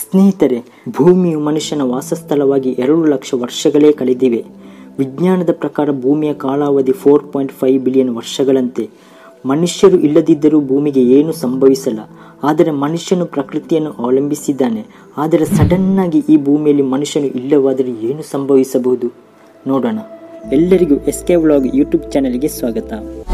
ಸ್ನೇಹಿತರೆ ಭೂಮಿಯು ಮನುಷ್ಯನ ವಾಸಸ್ಥಳವಾಗಿ ಎರಡು ಲಕ್ಷ ವರ್ಷಗಳೇ ಕಳೆದಿವೆ ವಿಜ್ಞಾನದ ಪ್ರಕಾರ ಭೂಮಿಯ ಕಾಲಾವಧಿ ಫೋರ್ ಪಾಯಿಂಟ್ ಫೈವ್ ಬಿಲಿಯನ್ ವರ್ಷಗಳಂತೆ ಮನುಷ್ಯರು ಇಲ್ಲದಿದ್ದರೂ ಭೂಮಿಗೆ ಏನು ಸಂಭವಿಸಲ್ಲ ಆದರೆ ಮನುಷ್ಯನು ಪ್ರಕೃತಿಯನ್ನು ಅವಲಂಬಿಸಿದ್ದಾನೆ ಆದರೆ ಸಡನ್ನಾಗಿ ಈ ಭೂಮಿಯಲ್ಲಿ ಮನುಷ್ಯನು ಇಲ್ಲವಾದರೆ ಏನು ಸಂಭವಿಸಬಹುದು ನೋಡೋಣ ಎಲ್ಲರಿಗೂ ಎಸ್ ಕೆ ವ್ಲಾಗ್ ಯೂಟ್ಯೂಬ್ ಚಾನೆಲ್ಗೆ ಸ್ವಾಗತ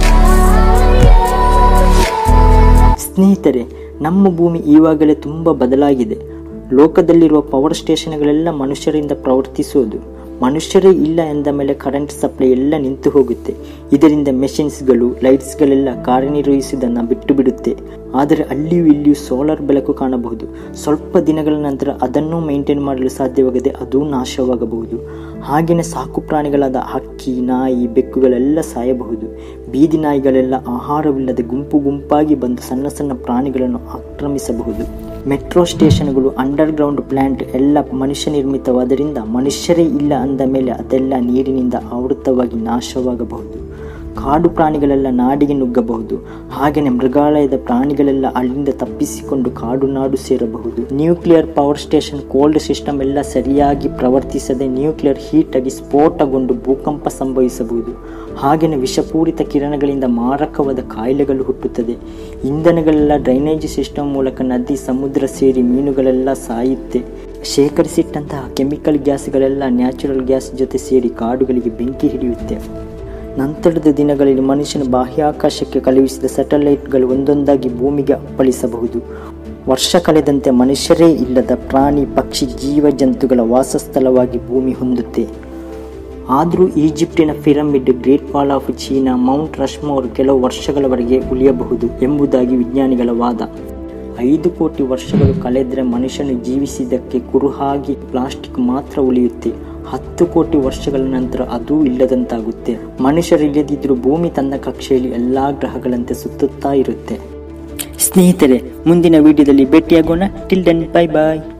ಸ್ನೇಹಿತರೆ ನಮ್ಮ ಭೂಮಿ ಈವಾಗಲೇ ತುಂಬ ಬದಲಾಗಿದೆ ಲೋಕದಲ್ಲಿರುವ ಪವರ್ ಸ್ಟೇಷನ್ಗಳೆಲ್ಲ ಮನುಷ್ಯರಿಂದ ಪ್ರವರ್ತಿಸುವುದು ಮನುಷ್ಯರೇ ಇಲ್ಲ ಎಂದ ಮೇಲೆ ಕರೆಂಟ್ ಸಪ್ಲೈ ಎಲ್ಲ ನಿಂತು ಹೋಗುತ್ತೆ ಇದರಿಂದ ಮೆಷಿನ್ಸ್ಗಳು ಲೈಟ್ಸ್ಗಳೆಲ್ಲ ಕಾರ್ಯನಿರ್ವಹಿಸುವುದನ್ನು ಬಿಟ್ಟು ಬಿಡುತ್ತೆ ಆದರೆ ಅಲ್ಲಿಯೂ ಇಲ್ಲಿಯೂ ಸೋಲಾರ್ ಬೆಳಕು ಕಾಣಬಹುದು ಸ್ವಲ್ಪ ದಿನಗಳ ನಂತರ ಅದನ್ನು ಮೇಂಟೈನ್ ಮಾಡಲು ಸಾಧ್ಯವಾಗದೆ ಅದು ನಾಶವಾಗಬಹುದು ಹಾಗೆಯೇ ಸಾಕು ಪ್ರಾಣಿಗಳಾದ ಹಕ್ಕಿ ನಾಯಿ ಬೆಕ್ಕುಗಳೆಲ್ಲ ಸಾಯಬಹುದು ಬೀದಿ ನಾಯಿಗಳೆಲ್ಲ ಆಹಾರವಿಲ್ಲದೆ ಗುಂಪು ಗುಂಪಾಗಿ ಬಂದು ಸಣ್ಣ ಸಣ್ಣ ಪ್ರಾಣಿಗಳನ್ನು ಆಕ್ರಮಿಸಬಹುದು ಮೆಟ್ರೋ ಸ್ಟೇಷನ್ಗಳು ಅಂಡರ್ ಗ್ರೌಂಡ್ ಪ್ಲಾಂಟ್ ಎಲ್ಲ ಮನುಷ್ಯ ನಿರ್ಮಿತವಾದ್ದರಿಂದ ಮನುಷ್ಯರೇ ಇಲ್ಲ ಅಂದ ಮೇಲೆ ಅದೆಲ್ಲ ನೀರಿನಿಂದ ಆವೃತವಾಗಿ ನಾಶವಾಗಬಹುದು ಕಾಡು ಪ್ರಾಣಿಗಳೆಲ್ಲ ನಾಡಿಗೆ ನುಗ್ಗಬಹುದು ಹಾಗೆಯೇ ಮೃಗಾಲಯದ ಪ್ರಾಣಿಗಳೆಲ್ಲ ಅಲ್ಲಿಂದ ತಪ್ಪಿಸಿಕೊಂಡು ಕಾಡು ನಾಡು ಸೇರಬಹುದು nuclear power station cold system ಎಲ್ಲ ಸರಿಯಾಗಿ ಪ್ರವರ್ತಿಸದೆ ನ್ಯೂಕ್ಲಿಯರ್ ಹೀಟ್ ಆಗಿ ಸ್ಫೋಟಗೊಂಡು ಭೂಕಂಪ ಸಂಭವಿಸಬಹುದು ಹಾಗೆಯೇ ವಿಷಪೂರಿತ ಕಿರಣಗಳಿಂದ ಮಾರಕವಾದ ಕಾಯಿಲೆಗಳು ಹುಟ್ಟುತ್ತದೆ ಇಂಧನಗಳೆಲ್ಲ ಡ್ರೈನೇಜ್ ಸಿಸ್ಟಮ್ ಮೂಲಕ ನದಿ ಸಮುದ್ರ ಸೇರಿ ಮೀನುಗಳೆಲ್ಲ ಸಾಯುತ್ತೆ ಶೇಖರಿಸಿಟ್ಟಂತಹ ಕೆಮಿಕಲ್ ಗ್ಯಾಸ್ಗಳೆಲ್ಲ ನ್ಯಾಚುರಲ್ ಗ್ಯಾಸ್ ಜೊತೆ ಸೇರಿ ಕಾಡುಗಳಿಗೆ ಬೆಂಕಿ ಹಿಡಿಯುತ್ತೆ ನಂತರದ ದಿನಗಳಲ್ಲಿ ಮನುಷ್ಯನ ಬಾಹ್ಯಾಕಾಶಕ್ಕೆ ಕಳುಹಿಸಿದ ಸ್ಯಾಟಲೈಟ್ಗಳು ಒಂದೊಂದಾಗಿ ಭೂಮಿಗೆ ಅಪ್ಪಳಿಸಬಹುದು ವರ್ಷ ಕಳೆದಂತೆ ಮನುಷ್ಯರೇ ಇಲ್ಲದ ಪ್ರಾಣಿ ಪಕ್ಷಿ ಜೀವ ಜಂತುಗಳ ವಾಸಸ್ಥಳವಾಗಿ ಭೂಮಿ ಹೊಂದುತ್ತೆ ಆದರೂ ಈಜಿಪ್ಟಿನ pyramid great wall of China Mount Rushmore ಕೆಲವು ವರ್ಷಗಳವರೆಗೆ ಉಳಿಯಬಹುದು ಎಂಬುದಾಗಿ ವಿಜ್ಞಾನಿಗಳ ವಾದ ಐದು ಕೋಟಿ ವರ್ಷಗಳು ಕಳೆದರೆ ಮನುಷ್ಯನು ಜೀವಿಸಿದ್ದಕ್ಕೆ ಕುರುಹಾಗಿ ಪ್ಲಾಸ್ಟಿಕ್ ಮಾತ್ರ ಉಳಿಯುತ್ತೆ ಹತ್ತು ಕೋಟಿ ವರ್ಷಗಳ ನಂತರ ಅದೂ ಇಲ್ಲದಂತಾಗುತ್ತೆ ಮನುಷ್ಯರಿಲ್ಲದಿದ್ದರೂ ಭೂಮಿ ತನ್ನ ಕಕ್ಷೆಯಲ್ಲಿ ಎಲ್ಲಾ ಗ್ರಹಗಳಂತೆ ಸುತ್ತುತ್ತಾ ಇರುತ್ತೆ ಸ್ನೇಹಿತರೆ ಮುಂದಿನ ವಿಡಿಯೋದಲ್ಲಿ ಭೇಟಿಯಾಗೋಣ ಟಿಲ್ ಡನ್ ಬೈ ಬಾಯ್